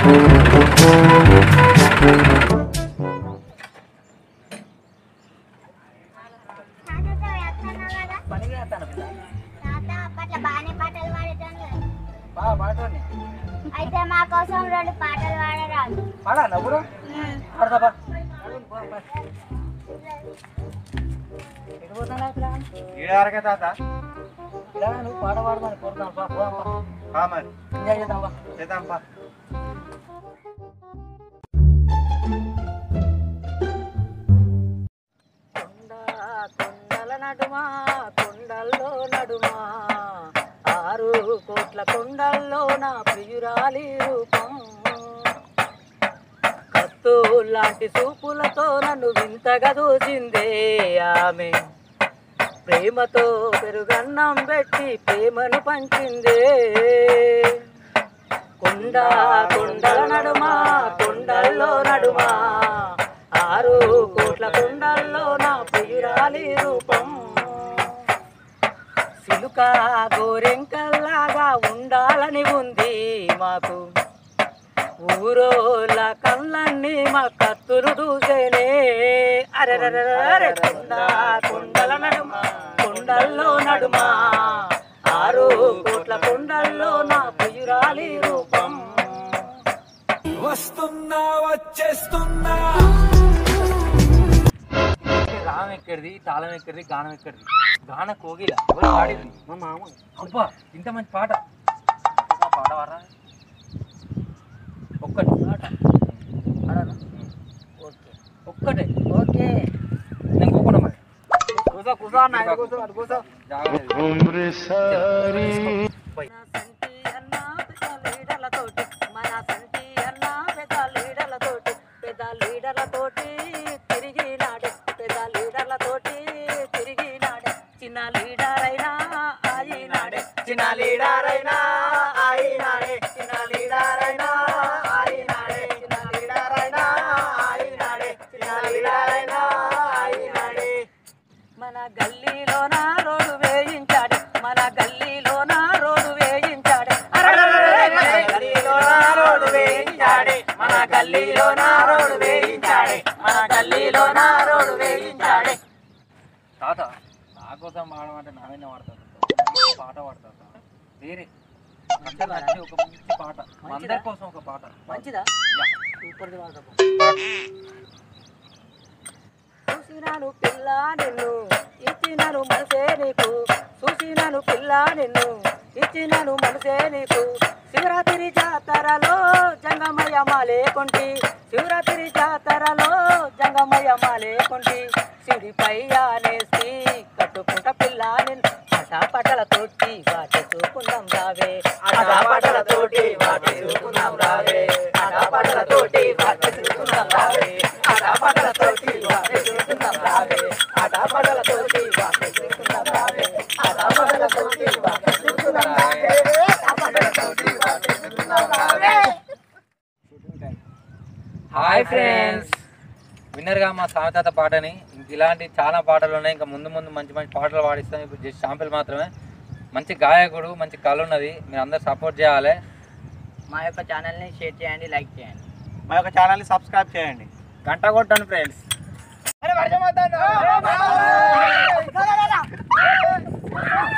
పనికి చేస్తాను తాత అప్పట్లో బాగానే పాటలు పాడేటోను కదా. బాగా పాడుతోంది అయితే మా కోసం రెండు పాటలు పాడరాదు పాడా నవ్వుడు పాడతా బా ఎటు పోతున్నా పిల్లగా? ఈడవరకే తాత పిల్లగా నువ్వు పాట పాడమని కోరుతాను బా పోదాం బా. ఆ మరి ఎంజాయ్ చేద్దాం బా చేద్దాం పా కొండ కొండల నడుమా కొండల్లో నడుమా ఆరు కోట్ల కొండల్లో నా ప్రియురాలి రూపం కత్తు లాంటి చూపులతో నన్ను వింతగా దూచిందే ఆమె ప్రేమతో పెరుగన్నం పెట్టి ప్రేమను పంచిందే కొండ కొండల నడుమా కొండల్లో నడుమా ఆరు కోట్ల కొండల్లో నా ప్రియురాలి రూపం సిలుక గోరెంకల్లాగా ఉండాలని ఉంది మాకు ఊరోళ్ళ కళ్ళన్నీ మా కత్తులు దూసేనే అరెరెరెరెరె కొండ కొండల నడుమ కొండల్లో నడుమ ఆరు కోట్ల కొండల్లో నా ప్రియురాలి రూపం వస్తున్నా వచ్చేస్తున్నా రాగం ఎక్కడిది తాళం ఎక్కడిది గానం ఎక్కడిది గాన కోగిల ఎవరు పాడింది మా మామ అబ్బా ఇంత మంచి పాట ఆ పాట వారా ఒక్కటి పాట పాడాలా ఓకే ఒక్కటే ఓకే నేను కూకుండా మరి కూసో కూసో అన్న ఆయన కూసో అటు కూసో మన సంటి అన్న పెద్ద లీడర్లతోటి మన సంటి అన్న పెద్ద లీడర్లతోటి పెద్ద లీడర్లతోటి తిరిగినాడే పెద్ద లీడర్లతోటి తిరిగినాడే చిన్న లీడర్ అయినా ఆయినాడే చిన్న లీడర్ అయినా ఆయినాడే చిన్న లీడర్ అయినా ఆయినాడే చిన్న లీడర్ అయినా ఆయినాడే చిన్న లీడర్ అయినా ఆయినాడే మన గల్లీలోన రోడ్డు వేయించాడు మన గల్లీలోన రోడ్డు వేయించాడు అరెరెరెరె, మన గల్లీలోన రోడ్డు వేయించాడు మన గల్లీలోన రోడ్డు వేయించాడు మన గల్లీలోన రోడ్డు వేయించాడు తాత నా కోసం పాడమంటే నా మీద పాడతాను పాట పాడతాను వేరే అందరూ నచ్చే ఒక మంచి పాట అందరి కోసం ఒక పాట మంచిదా సూపర్ది చూసినాను పిల్ల నిన్ను ఇచ్చినాను మనసే నీకు చూసినాను పిల్ల నిన్ను ఇచ్చినాను మనసే నీకు శివరాత్రి జాతరలో జంగమయ్య మాలే కొంటి శివరాత్రి జాతరలో జంగమయ్య మాలే కొంటి సిడిపై ఆనేసి కట్టుకుంట పిల్ల నిన్ను పటా పటల తోటి వాటి చూపుకుందాం రావే అటా పటల తోటి వాటి చూపుకుందాం రావే అటా పటల తోటి వాటి చూపుకుందాం రావే అటా పటల తోటి వాటి చూపుకుందాం రావే అటా పటల తోటి వాటి చూపుకుందాం రావే అటా పటల తోటి వాటి చూపుకుందాం రావే అటా పటల తోటి వాటి చూపుకుందాం రావే హాయ్ ఫ్రెండ్స్ విన్నర్గా మా సామెతాత పాటని ఇంక ఇలాంటి చాలా పాటలు ఉన్నాయి ఇంకా ముందు ముందు మంచి మంచి పాటలు పాడిస్తాం ఇప్పుడు జస్ట్ శాంపిల్ మాత్రమే మంచి గాయకుడు మంచి కళ ఉన్నది మీరు అందరు సపోర్ట్ చేయాలి మా యొక్క ఛానల్ని షేర్ చేయండి లైక్ చేయండి మా యొక్క ఛానల్ని సబ్స్క్రైబ్ చేయండి గంట కొట్టండి ఫ్రెండ్స్ అరే వర్షం వద్దండి.